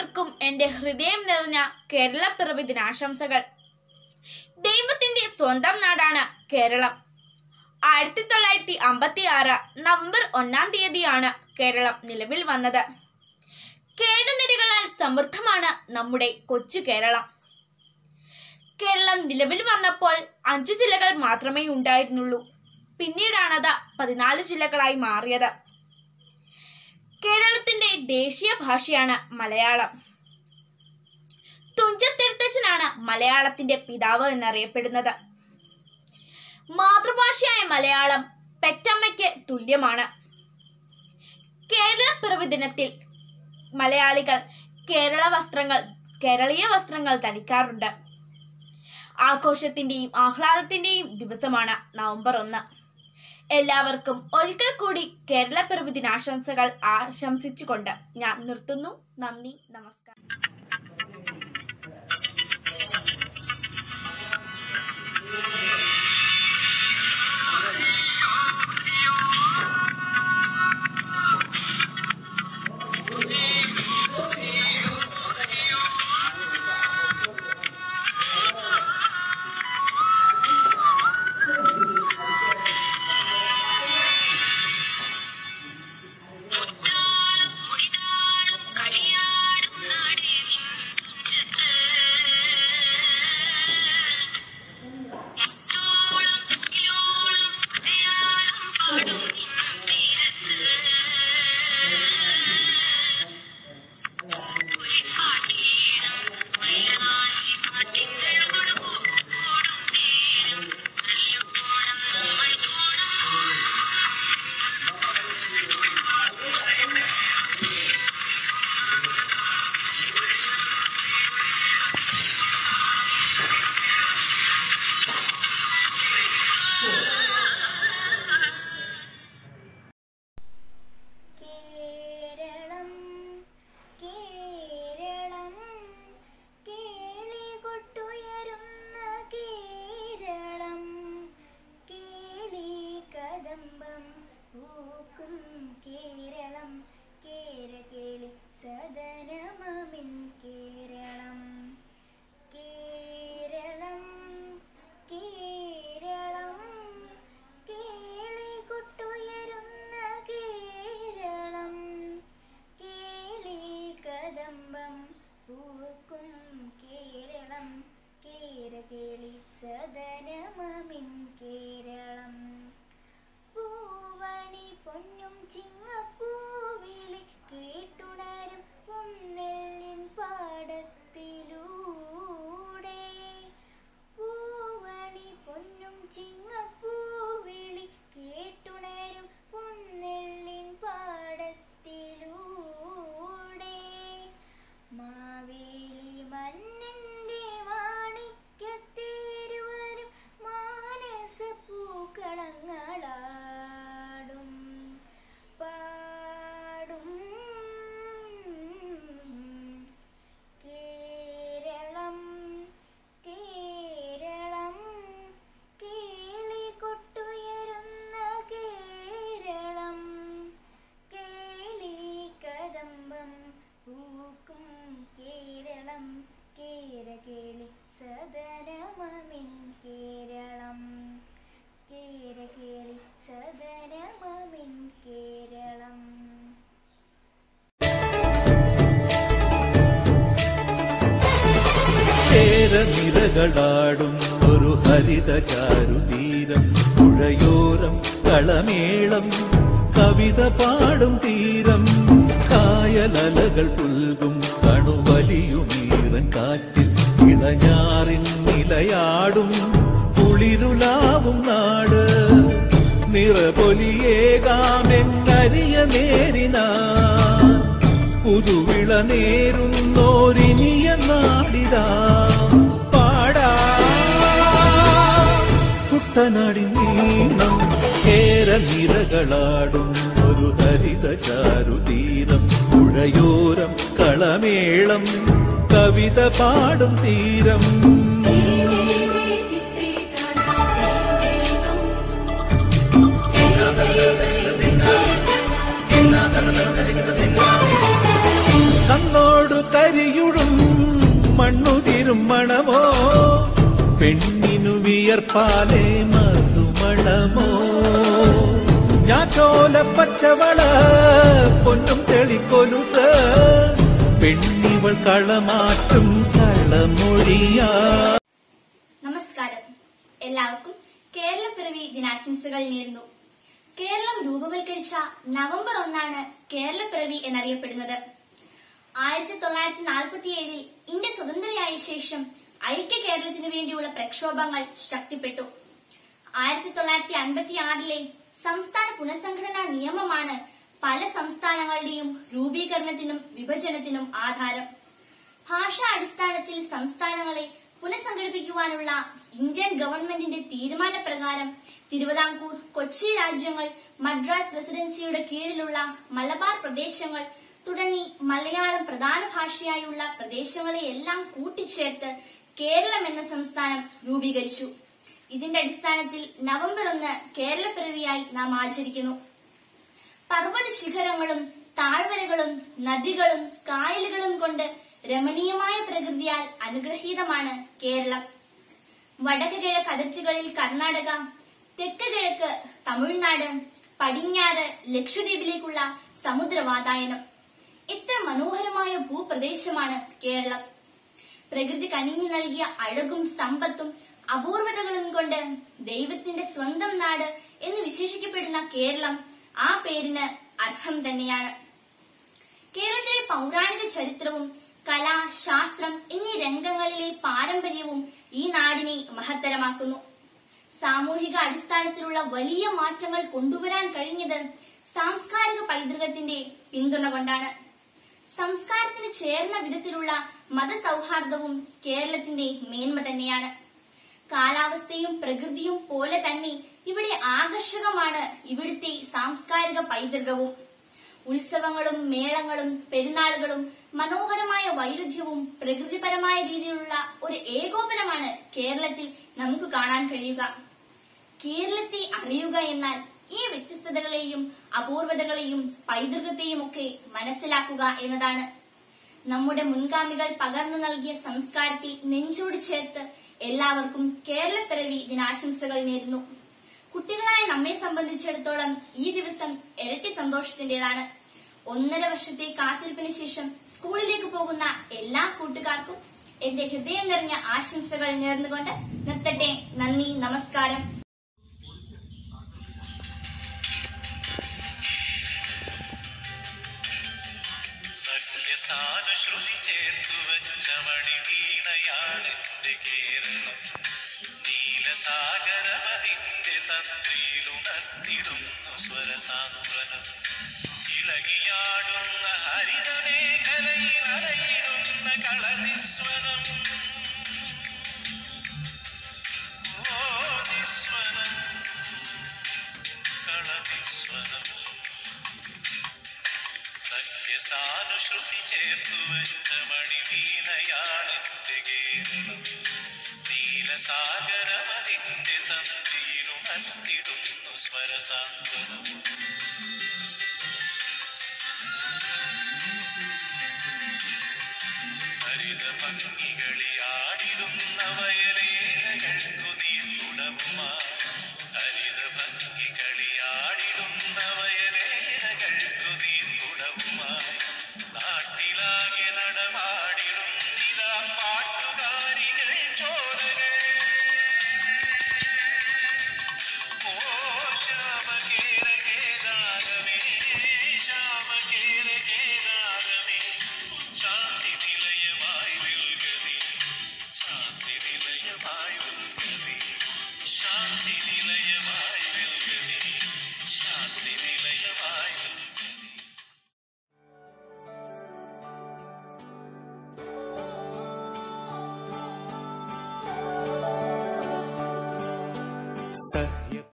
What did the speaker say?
എല്ലാവർക്കും എൻ്റെ ഹൃദയം നിറഞ്ഞ കേരളപ്പിറവി ദിനാശംസകൾ ദൈവത്തിന്റെ സ്വന്തം നാടാണ് കേരളം ആയിരത്തി തൊള്ളായിരത്തി അമ്പത്തി ആറ് നവംബർ ഒന്നാം തീയതിയാണ് കേരളം നിലവിൽ വന്നത് കേടനിരകളാൽ സമൃദ്ധമാണ് നമ്മുടെ കൊച്ചു കേരളം കേരളം നിലവിൽ വന്നപ്പോൾ അഞ്ചു ജില്ലകൾ മാത്രമേ ഉണ്ടായിരുന്നുള്ളൂ പിന്നീടാണത് പതിനാല് ജില്ലകളായി മാറിയത് കേരളത്തിന്റെ ദേശീയ ഭാഷയാണ് മലയാളം തുഞ്ചത്തെഴുത്തച്ഛനാണ് മലയാളത്തിന്റെ പിതാവ് എന്നറിയപ്പെടുന്നത് മാതൃഭാഷയായ മലയാളം പെറ്റമ്മയ്ക്ക് തുല്യമാണ് കേരള പിറവി ദിനത്തിൽ മലയാളികൾ കേരള വസ്ത്രങ്ങൾ കേരളീയ വസ്ത്രങ്ങൾ ധരിക്കാറുണ്ട് ആഘോഷത്തിന്റെയും ആഹ്ലാദത്തിന്റെയും ദിവസമാണ് നവംബർ ഒന്ന് എല്ലാവർക്കും ഒരിക്കൽ കൂടി കേരള പിറവി ദിനാശംസകൾ ആശംസിച്ചുകൊണ്ട് ഞാൻ നിർത്തുന്നു നന്ദി നമസ്കാരം കേരളം കേരളം കേളികൊട്ടുയരുന്ന കേരളം കേളി കദംബം പൂക്കും കേരളം കേരകേളി സദനമമിൻ കേരളം കേരളം കേരളം കേളികൊട്ടുയരുന്ന കേരളം കേളി കദംബം പൂക്കും കേരളം കേരകേളി സദനമമിൻ കേരളം പൂവണി പൊന്നും ചിങ്ങപ്പൂവിളി കേട്ടുണരും പൊന്നെല്ലിൻ പാടത്തിലൂടെ പൂവണി പൊന്നും ചിങ്ങപ്പൂവിളി കേട്ടുണരും പൊന്നെല്ലിൻ പാടത്തിലൂടെ മാവേലി മന്നന്റെ മാണിക്യത്തേരുവരും മാനസ പൂക്കളങ്ങളാടും പാടും കേരളം കേരളം കേളികൊട്ടുയരുന്ന കേരളം കേളി കദംബം പൂക്കും കേരളം കേരകേളി സദനമമിൻ കേരളം കേരകേളി സദനമമിൻ കേരളം കേരനിരകളാടും ഒരു ഹരിത ചാരുതീരം പുഴയോരം കളമേളം കവിത പാടും തീരം കായലലകൾ പുൽകും കണുവലിയുമീറൻ കാറ്റിൽ ഇളഞ്ഞാറിൻ നിലയാടും കുളിരുലാവും നാട് നിറപൊലിയേകാമെന്നരിയ നേരിനാ പുതുവിള നേരുന്നോരിനിയ നാടിതാ പാടാ കുട്ടനാടിൻ നീണം കേരനിരകളാടും ഒരു ഹരിത ചാരുതീരം പുഴയോരം കളമേളം കവിത പാടും തീരം കണ്ണോടു കരി പെണ്ണിനു വിയർപ്പാലേ മധുമണമോ ഞാൻ ചോല പച്ചവള പൊന്നും തെളിക്കൊലുസ് പെണ്ണിവൾ കളമാറ്റും കളമൊഴിയാ നമസ്കാരം എല്ലാവർക്കും കേരളപ്പിറവി ദിനാശംസകൾ നേരുന്നു കേരളം രൂപവൽക്കരിച്ച നവംബർ ഒന്നാണ് കേരളപ്പിറവി എന്നറിയപ്പെടുന്നത് ആയിരത്തി തൊള്ളായിരത്തി നാൽപ്പത്തിയേഴിൽ ഇന്ത്യ സ്വതന്ത്രയായ ശേഷം ഐക്യ കേരളത്തിനു വേണ്ടിയുള്ള പ്രക്ഷോഭങ്ങൾ ശക്തിപ്പെട്ടു ആയിരത്തി തൊള്ളായിരത്തി അൻപത്തി ആറിലെ സംസ്ഥാന പുനഃസംഘടനാ നിയമമാണ് പല സംസ്ഥാനങ്ങളുടെയും രൂപീകരണത്തിനും വിഭജനത്തിനും ആധാരം ഭാഷാ അടിസ്ഥാനത്തിൽ സംസ്ഥാനങ്ങളെ പുനഃസംഘടിപ്പിക്കുവാനുള്ള ഇന്ത്യൻ ഗവൺമെന്റിന്റെ തീരുമാനപ്രകാരം തിരുവിതാംകൂർ കൊച്ചി രാജ്യങ്ങൾ മദ്രാസ് പ്രസിഡൻസിയുടെ കീഴിലുള്ള മലബാർ പ്രദേശങ്ങൾ തുടങ്ങി മലയാളം പ്രധാന ഭാഷയായുള്ള പ്രദേശങ്ങളെയെല്ലാം കൂട്ടിച്ചേർത്ത് കേരളം എന്ന സംസ്ഥാനം രൂപീകരിച്ചു ഇതിന്റെ അടിസ്ഥാനത്തിൽ നവംബർ ഒന്ന് കേരളപ്പിറവിയായി നാം ആചരിക്കുന്നു പർവ്വത ശിഖരങ്ങളും താഴ്വരകളും നദികളും കായലുകളും കൊണ്ട് രമണീയമായ പ്രകൃതിയാൽ അനുഗ്രഹീതമാണ് കേരളം വടക്ക് കിഴക്ക് അതിർത്തികളിൽ കർണാടക തെക്ക് കിഴക്ക് തമിഴ്നാട് പടിഞ്ഞാറ് ലക്ഷദ്വീപിലേക്കുള്ള സമുദ്രവാതായനം എത്ര മനോഹരമായ ഭൂപ്രദേശമാണ് കേരളം പ്രകൃതി കനിഞ്ഞു നൽകിയ അഴകും സമ്പത്തും അപൂർവതകളും കൊണ്ട് ദൈവത്തിന്റെ സ്വന്തം നാട് എന്ന് വിശേഷിക്കപ്പെടുന്ന കേരളം ആ പേരിന് അർഹം തന്നെയാണ് കേരളത്തിലെ പൗരാണിക ചരിത്രവും കല ശാസ്ത്രം എന്നീ രംഗങ്ങളിലെ പാരമ്പര്യവും ഈ നാടിനെ മഹത്തരമാക്കുന്നു സാമൂഹിക അടിസ്ഥാനത്തിലുള്ള വലിയ മാറ്റങ്ങൾ കൊണ്ടുവരാൻ കഴിഞ്ഞത് സാംസ്കാരിക പൈതൃകത്തിന്റെ പിന്തുണ കൊണ്ടാണ് സംസ്കാരത്തിന് ചേർന്ന വിധത്തിലുള്ള മതസൗഹാർദ്ദവും കേരളത്തിന്റെ മേന്മ തന്നെയാണ് കാലാവസ്ഥയും പ്രകൃതിയും പോലെ തന്നെ ഇവിടെ ആകർഷകമാണ് ഇവിടുത്തെ സാംസ്കാരിക പൈതൃകവും ഉത്സവങ്ങളും മേളങ്ങളും പെരുന്നാളുകളും മനോഹരമായ വൈരുദ്ധ്യവും പ്രകൃതിപരമായ രീതിയിലുള്ള ഒരു ഏകോപനമാണ് കേരളത്തിൽ നമുക്ക് കാണാൻ കഴിയുക കേരളത്തെ അറിയുക എന്നാൽ ഈ വ്യത്യസ്തതകളെയും അപൂർവതകളെയും പൈതൃകത്തെയും ഒക്കെ മനസ്സിലാക്കുക എന്നതാണ് നമ്മുടെ മുൻഗാമികൾ പകർന്നു നൽകിയ സംസ്കാരത്തെ നെഞ്ചോട് ചേർത്ത് എല്ലാവർക്കും കേരളപ്പിറവി ദിനാശംസകൾ നേരുന്നു കുട്ടികളായ നമ്മെ സംബന്ധിച്ചിടത്തോളം ഈ ദിവസം ഇരട്ടി സന്തോഷത്തിന്റേതാണ് ഒന്നര വർഷത്തെ കാത്തിരിപ്പിന് ശേഷം സ്കൂളിലേക്ക് പോകുന്ന എല്ലാ കൂട്ടുകാർക്കും എന്റെ ഹൃദയം നിറഞ്ഞ ആശംസകൾ നേർന്നുകൊണ്ട് നിർത്തട്ടെ നന്ദി നമസ്കാരം സഖ്യസാനുശ്രുതി ചേർത്തു വച്ച മണി വീണയാണെന്റെ കേരളം നീലസാഗരമതിന്റെ തന്ത്രിയിലുണർത്തിടുന്നു സ്വരസാന്ത്വനം ഇളകിയാടുന്ന ഹരിതമേഖലയിൽ അലയിടുന്ന കളനിസ്വനം ഓ നിസ്വനം കളനിസ്വനം സഖ്യസാനുശ്രുതി ചേർത്തു വെച്ച മണിവീണയാണെന്റെ കേരളം നീലസാഗരമതിന്റെ തന്ത്രിയിലുണർത്തിടുന്നു സ്വരസാന്ത്വനം ഹരിത ഭംഗികളിയാടിടുന്ന വയലേലകൾക്കു നീർക്കുടവുമായി ഹരിത ഭംഗികളിയാടിടുന്ന വയലേലകൾക്കു നീർക്കുടവുമായി നാട്ടിലാകെ നടമാടിടുന്നിതാ പാട്ടുകാരികൾ ചോലകൾ ഓ ശ്യാമകേര കേദാരമേ ശ്യാമകേര കേദാരമേ ശാന്തി നിലയമായി വിൽഗതി ശാന്തി നിലയമായി വിൽഗതി ശാന്തി നിലയമായി വിൽഗതി ശാന്തി നിലയമായി വിൽഗതി സഹ്യ